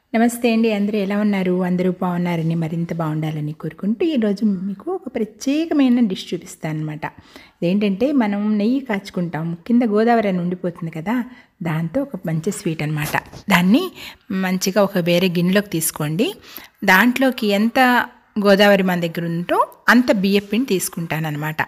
నమస్తే అండి అందరూ ఎలా ఉన్నారు అందరూ బాగున్నారని మరింత బాగుండాలని కోరుకుంటూ ఈరోజు మీకు ఒక ప్రత్యేకమైన డిష్ చూపిస్తాను అనమాట ఇదేంటంటే మనం నెయ్యి కాచుకుంటాం కింద గోదావరి అని ఉండిపోతుంది కదా దాంతో ఒక మంచి స్వీట్ అనమాట దాన్ని మంచిగా ఒక వేరే గిన్నెలోకి తీసుకోండి దాంట్లోకి ఎంత గోదావరి మన దగ్గర ఉంటో అంత బియ్యపిండి తీసుకుంటాను అనమాట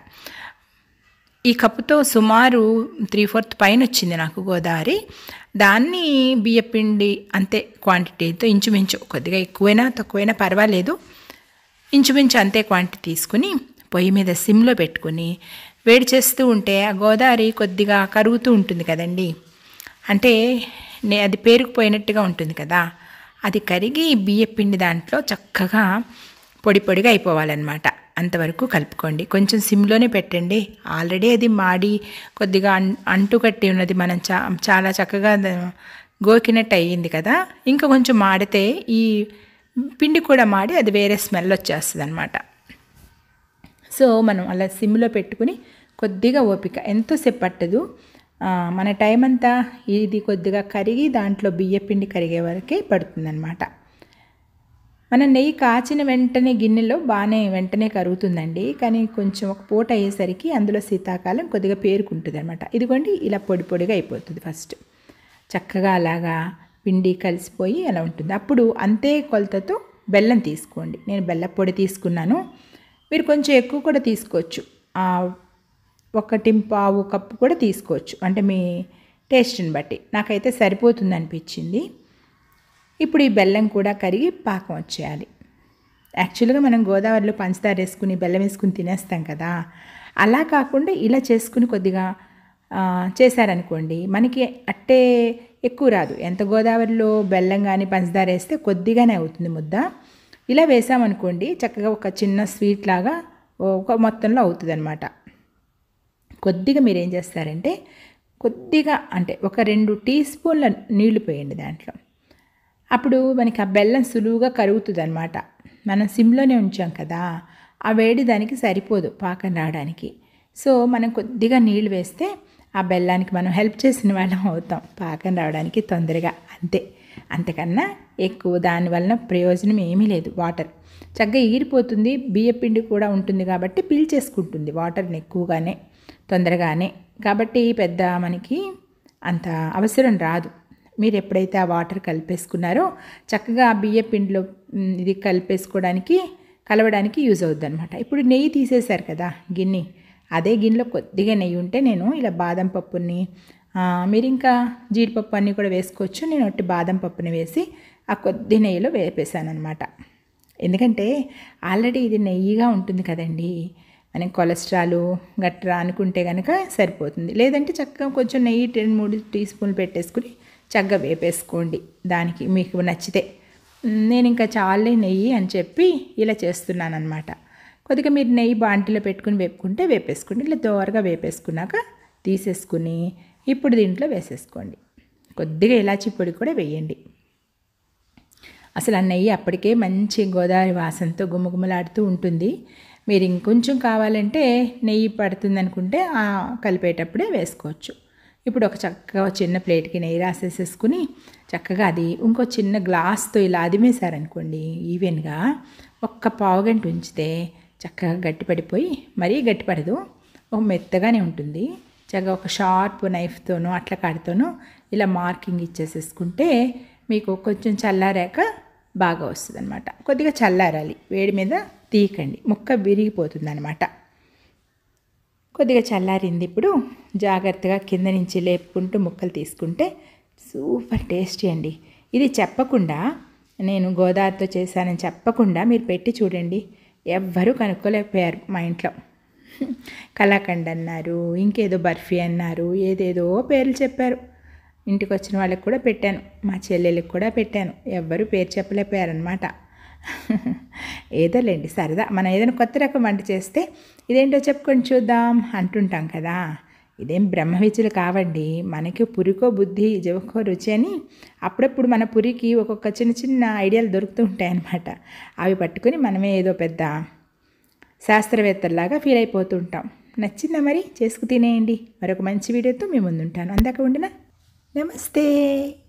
ఈ కప్పుతో సుమారు త్రీ ఫోర్త్ పైన వచ్చింది నాకు గోదావరి దాన్ని బియ్యపిండి అంతే క్వాంటిటీతో ఇంచుమించు కొద్దిగా ఎక్కువైనా తక్కువైనా పర్వాలేదు ఇంచుమించు అంతే క్వాంటిటీ తీసుకుని పొయ్యి మీద సిమ్లో పెట్టుకుని వేడి చేస్తూ ఉంటే ఆ గోదావరి కొద్దిగా కరుగుతూ ఉంటుంది కదండి అంటే నే అది పేరుకుపోయినట్టుగా ఉంటుంది కదా అది కరిగి బియ్యపిండి దాంట్లో చక్కగా పొడి పొడిగా అయిపోవాలన్నమాట అంతవరకు కలుపుకోండి కొంచెం సిమ్లోనే పెట్టండి ఆల్రెడీ అది మాడి కొద్దిగా అం అంటు కట్టి ఉన్నది మనం చా చాలా చక్కగా గోకినట్టు అయ్యింది కదా ఇంకా కొంచెం మాడితే ఈ పిండి కూడా మాడి అది వేరే స్మెల్ వచ్చేస్తుంది అనమాట సో మనం అలా సిమ్లో పెట్టుకుని కొద్దిగా ఓపిక ఎంతోసేపు పట్టదు మన టైం అంతా ఇది కొద్దిగా కరిగి దాంట్లో బియ్యపిండి కరిగే వరకే పడుతుందన్నమాట మన నెయ్యి కాచిన వెంటనే గిన్నెలో బాగానే వెంటనే కరుగుతుందండి కానీ కొంచెం ఒక పూట అయ్యేసరికి అందులో శీతాకాలం కొద్దిగా పేరుకుంటుంది అనమాట ఇదిగోండి ఇలా పొడి పొడిగా అయిపోతుంది ఫస్ట్ చక్కగా అలాగా పిండి కలిసిపోయి అలా ఉంటుంది అప్పుడు అంతే కొలతతో బెల్లం తీసుకోండి నేను బెల్లం పొడి తీసుకున్నాను మీరు కొంచెం ఎక్కువ కూడా తీసుకోవచ్చు ఒకటి పావు కప్పు కూడా తీసుకోవచ్చు అంటే మీ టేస్ట్ని బట్టి నాకైతే సరిపోతుంది అనిపించింది ఇప్పుడు ఈ బెల్లం కూడా కరిగి పాకం వచ్చేయాలి యాక్చువల్గా మనం గోదావరిలో పంచదార వేసుకుని బెల్లం వేసుకుని తినేస్తాం కదా అలా కాకుండా ఇలా చేసుకుని కొద్దిగా చేశారనుకోండి మనకి అట్టే ఎక్కువ రాదు ఎంత గోదావరిలో బెల్లం కానీ పంచదార వేస్తే కొద్దిగానే అవుతుంది ముద్ద ఇలా వేసామనుకోండి చక్కగా ఒక చిన్న స్వీట్ లాగా ఒక మొత్తంలో అవుతుంది అనమాట కొద్దిగా మీరు ఏం చేస్తారంటే కొద్దిగా అంటే ఒక రెండు టీ స్పూన్ల నీళ్లు పోయండి దాంట్లో అప్పుడు మనకి ఆ బెల్లం సులువుగా కరుగుతుంది అనమాట మనం సిమ్లోనే ఉంచాం కదా ఆ వేడి దానికి సరిపోదు పాకం రావడానికి సో మనం కొద్దిగా నీళ్ళు వేస్తే ఆ బెల్లానికి మనం హెల్ప్ చేసిన వాళ్ళం అవుతాం పాకం రావడానికి తొందరగా అంతే అంతకన్నా ఎక్కువ దానివలన ప్రయోజనం ఏమీ లేదు వాటర్ చక్కగా ఈరిపోతుంది బియ్యపిండి కూడా ఉంటుంది కాబట్టి పీల్చేసుకుంటుంది వాటర్ని ఎక్కువగానే తొందరగానే కాబట్టి పెద్ద మనకి అంత అవసరం రాదు మీరు ఎప్పుడైతే ఆ వాటర్ కలిపేసుకున్నారో చక్కగా ఆ బియ్య పిండిలో ఇది కలిపేసుకోవడానికి కలవడానికి యూజ్ అవుద్ది అనమాట ఇప్పుడు నెయ్యి తీసేశారు కదా గిన్నె అదే గిన్నెలో కొద్దిగా నెయ్యి ఉంటే నేను ఇలా బాదం పప్పుని మీరు ఇంకా జీడిపప్పు అన్నీ కూడా వేసుకోవచ్చు నేను ఒట్టి బాదం పప్పుని వేసి ఆ కొద్ది నెయ్యిలో వేపేశాను అనమాట ఎందుకంటే ఆల్రెడీ ఇది నెయ్యిగా ఉంటుంది కదండి మనం కొలెస్ట్రాల్ గట్రా అనుకుంటే కనుక సరిపోతుంది లేదంటే చక్కగా కొంచెం నెయ్యి రెండు మూడు టీ స్పూన్లు పెట్టేసుకుని చక్కగా వేపేసుకోండి దానికి మీకు నచ్చితే నేను ఇంకా చాలే నెయ్యి అని చెప్పి ఇలా చేస్తున్నాను అనమాట కొద్దిగా మీరు నెయ్యి బాంటిలో పెట్టుకుని వేపుకుంటే వేపేసుకోండి ఇలా దోరగా వేపేసుకున్నాక తీసేసుకుని ఇప్పుడు దీంట్లో వేసేసుకోండి కొద్దిగా ఇలాచి పొడి కూడా వేయండి అసలు ఆ నెయ్యి అప్పటికే మంచి గోదావరి వాసనతో గుమ్మగుమ్మలాడుతూ ఉంటుంది మీరు ఇంకొంచెం కావాలంటే నెయ్యి పడుతుంది అనుకుంటే కలిపేటప్పుడే వేసుకోవచ్చు ఇప్పుడు ఒక చక్కగా చిన్న ప్లేట్కి నెయ్యి రాసేసేసుకుని చక్కగా అది ఇంకో చిన్న గ్లాస్తో ఇలా అదిమేశారనుకోండి ఈవెన్గా ఒక్క పావు గంట ఉంచితే చక్కగా గట్టిపడిపోయి మరీ గట్టిపడదు ఒక మెత్తగానే ఉంటుంది చక్కగా ఒక షార్ప్ నైఫ్తోనూ అట్ల కాడితోనూ ఇలా మార్కింగ్ ఇచ్చేసేసుకుంటే మీకు కొంచెం చల్లారాక బాగా వస్తుంది అనమాట కొద్దిగా చల్లారాలి వేడి మీద తీయకండి ముక్క విరిగిపోతుంది అనమాట కొద్దిగా చల్లారింది ఇప్పుడు జాగ్రత్తగా కింద నుంచి లేపుకుంటూ ముక్కలు తీసుకుంటే సూపర్ టేస్టీ అండి ఇది చెప్పకుండా నేను గోదావరితో చేశానని చెప్పకుండా మీరు పెట్టి చూడండి ఎవ్వరూ కనుక్కోలేకపోయారు మా ఇంట్లో కలాకండ్ అన్నారు ఇంకేదో బర్ఫీ అన్నారు ఏదేదో పేర్లు చెప్పారు ఇంటికి వచ్చిన వాళ్ళకి కూడా పెట్టాను మా చెల్లెళ్ళకి కూడా పెట్టాను ఎవ్వరూ పేరు చెప్పలేకపోయారనమాట ఏదోలేండి సరదా మనం ఏదైనా కొత్త రకం వంట చేస్తే ఇదేంటో చెప్పుకొని చూద్దాం అంటుంటాం కదా ఇదేం బ్రహ్మవిద్యలు కావండి మనకి పురికో బుద్ధి జవకో రుచి అని అప్పుడప్పుడు మన పురికి ఒక్కొక్క చిన్న చిన్న ఐడియాలు దొరుకుతూ ఉంటాయన్నమాట అవి పట్టుకుని మనమే ఏదో పెద్ద శాస్త్రవేత్తలాగా ఫీల్ అయిపోతూ ఉంటాం నచ్చిందా మరి చేసుకు తినేయండి మరొక మంచి వీడియోతో మీ ముందుంటాను అందాక ఉండినా నమస్తే